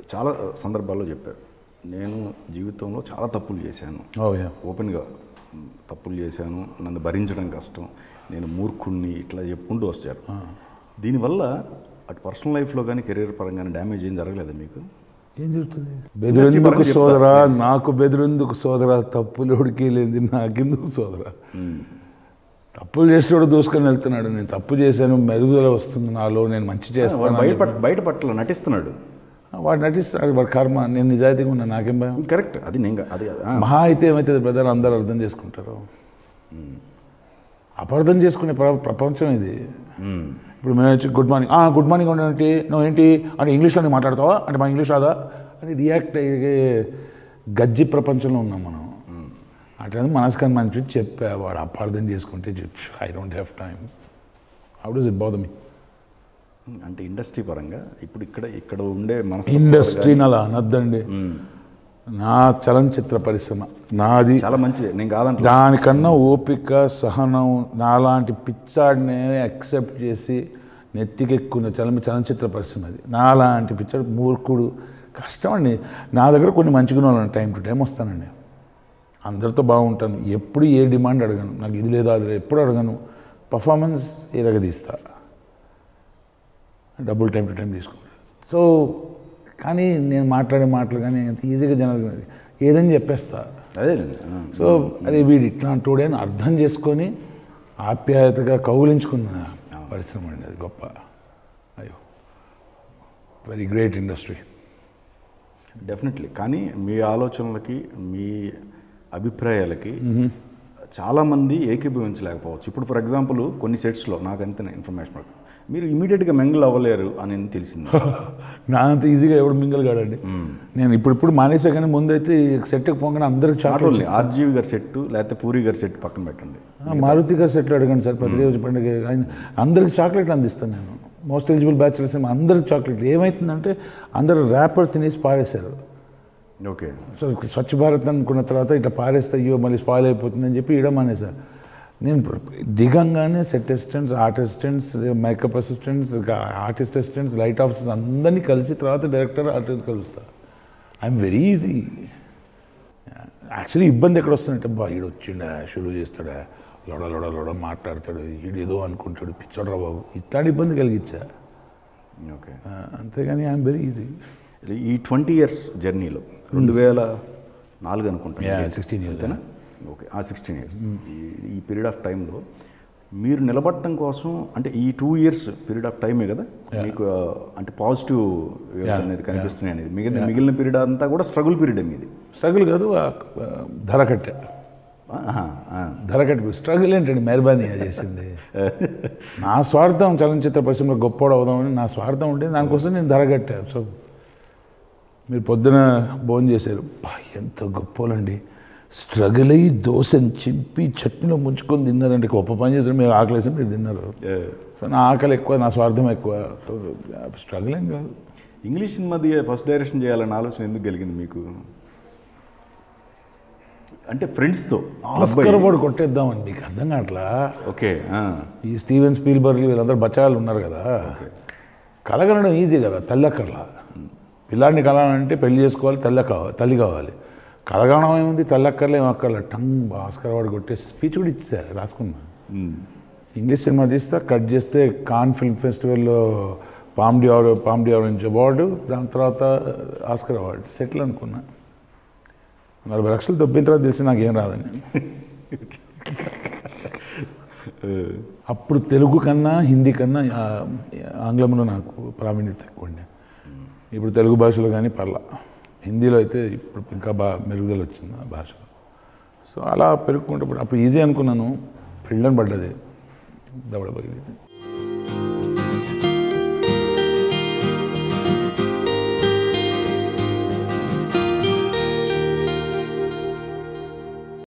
చాలా సందర్భాల్లో చెప్పారు నేను జీవితంలో చాలా తప్పులు చేశాను ఓ యా ఓపెన్గా మ్, తప్పులు చేశాను నన్ను భరించడం కష్టం నేను మూర్ఖుణ్ణి ఇట్లా చెప్పుకుంటూ వచ్చారు దీనివల్ల అటు పర్సనల్ లైఫ్లో కానీ కెరీర్ పరంగా డ్యామేజ్ ఏం జరగలేదా మీకు ఏం జరుగుతుంది బెదిరెందుకు పరంగా చెప్తా. సోదరా నాకు బెదిరెందుకు సోదరా తప్పులు ఎవడికి లేదు నాకెందుకు సోదరా తప్పులు చేసేవాడు దూసుకొని వెళ్తున్నాడు నేను తప్పు చేశాను మెరుగుదల వస్తుంది నాలో నేను మంచి వాడు చేస్తాను బయట పట్- బయట పట్ల నటిస్తున్నాడు వాడు నటిస్తాడు వాడు కర్మ నేను నిజాయితీగా ఉన్నా నాకేం భయం కరెక్ట్ అది నేను కా- అది ఆ, మహా అయితే ఏమవుతుంది బ్రదర్ అందరూ అర్థం చేసుకుంటారు అపార్థం చేసుకునే ప్ర- ప్రపంచం ఇది మ్, ఇప్పుడు మేము వచ్చి గుడ్ మార్నింగ్ గుడ్ మార్నింగ్ అంటే నువ్వు ఏంటి అంటే ఇంగ్లీష్లో నువ్వు మాట్లాడతావా అంటే మా ఇంగ్లీష్ రాదా అని రియాక్ట్ అయ్యే గజ్జి ప్రపంచంలో ఉన్నాం మనం అట్లా మనసుకని మంచి చెప్పా వాడు అపార్థం చేసుకుంటే చెప్పు I don't have time how does it bother me అంటే ఇండస్ట్రీ పరంగా ఇప్పుడు ఇక్కడ ఇక్కడ ఉండే మనసు ఇండస్ట్రీని అలా అనొద్దండి నా చలనచిత్ర పరిశ్రమ నాది చాలా మంచిది నేను కాదంటే దానికన్నా ఓపిక సహనం నాలాంటి పిచ్చాడిని యాక్సెప్ట్ చేసి నెత్తికెక్కున్న చలన చలనచిత్ర పరిశ్రమ అది నాలాంటి పిచ్చాడు మూర్ఖుడు కష్టం అండి నా దగ్గర కొన్ని మంచి గుణాలు ఉన్నాయి టైం టు టైం వస్తానండి అందరితో బాగుంటాను ఎప్పుడు ఏ డిమాండ్ అడగను నాకు ఇది లేదా అది లేదా ఎప్పుడు అడగను పర్ఫార్మెన్స్ ఎరగదీస్తా డబ్బులు టైం టు టైం తీసుకుంటాను సో కానీ నేను మాట్లాడే మాటలు కానీ అంత ఈజీగా జనాలు ఏదని చెప్పేస్తా అదే సో అదే వీడు ఇట్లాంటోడే అని అర్థం చేసుకొని ఆప్యాయతగా కౌగిలించుకున్న పరిశ్రమ అండి అది గొప్ప అయ్యో వెరీ గ్రేట్ ఇండస్ట్రీ డెఫినెట్లీ కానీ మీ ఆలోచనలకి మీ అభిప్రాయాలకి చాలామంది ఏకీభవించలేకపోవచ్చు ఇప్పుడు ఫర్ ఎగ్జాంపుల్ కొన్ని సెట్స్లో నాకు అంత ఇన్ఫర్మేషన్ ప్రకారం మీరు ఇమీడియట్గా మెంగిల్ అవ్వలేరు అని తెలిసింది నా అంత ఈజీగా ఎవడు మింగల్ కాడండి నేను ఇప్పుడు ఇప్పుడు మానేసా కానీ ముందైతే సెట్కి పోగానే అందరికి నాట్ చాక్లెట్ ఓన్లీ ఆర్జీవి గారి సెట్ లేకపోతే పూరి గారి సెట్ పక్కన పెట్టండి మారుతి గారు సెట్లు అడగండి సార్ ప్రతి రోజు పండుగ ఆయన అందరికి చాక్లెట్లు అందిస్తాను నేను మోస్ట్ ఎలిజిబుల్ బ్యాచులర్స్ అందరికి చాక్లెట్లు ఏమవుతుందంటే అందరు ర్యాపర్ తినేసి పారేశారు ఓకే సో స్వచ్ఛ భారత్ అనుకున్న తర్వాత ఇట్లా పారేస్తే అయ్యో మళ్ళీ స్పాయిల్ అయిపోతుందని చెప్పి ఇడమనే సార్ నేను దిగంగానే set assistants art assistants makeup assistants artist assistants light officers అందరినీ కలిసి తర్వాత డైరెక్టర్ ఆర్టిస్ట్ కలుస్తా ఐఎమ్ వెరీ ఈజీ యాక్చువల్లీ ఇబ్బంది ఎక్కడ వస్తుందంటే బా ఈడు వచ్చిండా షురూ చేస్తాడా లొడ లొడ లొడ మాట్లాడతాడు ఈడు ఏదో అనుకుంటాడు పిచ్చోడ్రా బాబు ఇట్లాంటి ఇబ్బంది కలిగించా ఓకే ఆ, అంతేగాని ఐఎమ్ వెరీ ఈజీ ఈ ట్వంటీ ఇయర్స్ జర్నీలో రెండు వేల నాలుగు అనుకుంటాను Yeah, 16 years. అంతేనా ఓకే ఆ సిక్స్టీన్ ఇయర్స్ ఈ పీరియడ్ ఆఫ్ టైంలో మీరు నిలబడటం కోసం అంటే ఈ టూ ఇయర్స్ పీరియడ్ ఆఫ్ టైమే కదా మీకు ఆ, అంటే పాజిటివ్ వేవ్స్ Yeah, అనేది కనిపిస్తున్నాయి అనేది మిగిలిన మిగిలిన పీరియడ్ అంతా కూడా స్ట్రగుల్ పీరియడ్ మీది స్ట్రగుల్ కాదు ఆ, ఆ, ధర కట్టా ఆహా, ఆ. ధర కట్టి స్ట్రగుల్ ఏంటండి మెహర్బానీ చేసింది నా స్వార్థం చలనచిత్ర పరిశ్రమలో గొప్పోడు అవుదామని నా స్వార్థం ఉంటే దానికోసం నేను ధర కట్టా సో మీరు పొద్దున భోజనం చేశారు బా ఎంత గొప్పోలండి స్ట్రగుల్ అయ్యి దోశని చింపి చట్నీలో ముంచుకొని తిన్నారంటే గొప్ప పని చేశారు మీరు ఆకలేసి మీరు తిన్నారు ఏ, సో నా ఆకలి ఎక్కువ నా స్వార్థం ఎక్కువ సో స్ట్రగుల్ ఏం కాదు ఇంగ్లీష్ సినిమాది ఫస్ట్ డైరెక్షన్ చేయాలన్న ఆలోచన ఎందుకు కలిగింది మీకు అంటే ఫ్రెండ్స్తో ఆస్కర్ అవార్డు కొట్టేద్దామని మీకు అర్థం కావట్లా ఓకే ఆ, ఈ స్టీవెన్ స్పీల్బర్గ్ వీళ్ళందరూ బచ్చాలు ఉన్నారు కదా కలగనడం ఈజీ కదా తల్లి అక్కర్లా పిల్లాడిని కలాలంటే పెళ్లి చేసుకోవాలి తల్లి కావాలి తల్లి కావాలి కలగడం ఏముంది తల్లి అక్కర్లే ఏం అక్కర్లే టంగ్ భాస్కర్ వాడు కొట్టేసి స్పీచ్ కూడా ఇచ్చా రాసుకున్నా ఉమ్, ఇంగ్లీష్ సినిమా తీస్తే కట్ చేస్తే కాన్ ఫిల్మ్ ఫెస్టివల్లో Palme d'Or award Palme d'Or orange award దాని తర్వాత ఆస్కర్ అవార్డు సెటిల్ అనుకున్నా నలభై లక్షలు దొబ్బిన తర్వాత తెలిసి నాకేం రాదని అప్పుడు తెలుగు కన్నా హిందీ కన్నా ఆ, ఆంగ్లంలో నాకు ప్రావీణ్యత ఎక్కువ ఉండే ఇప్పుడు తెలుగు భాషలో కానీ పర్లా హిందీలో అయితే ఇప్పుడు ఇంకా బాగా మెరుగుదల వచ్చింది ఆ భాషలో సో అలా పెరుగుకుంటే అప్పుడు ఈజీ అనుకున్నాను పెళ్ళని పడ్డది దవడ పగిలింది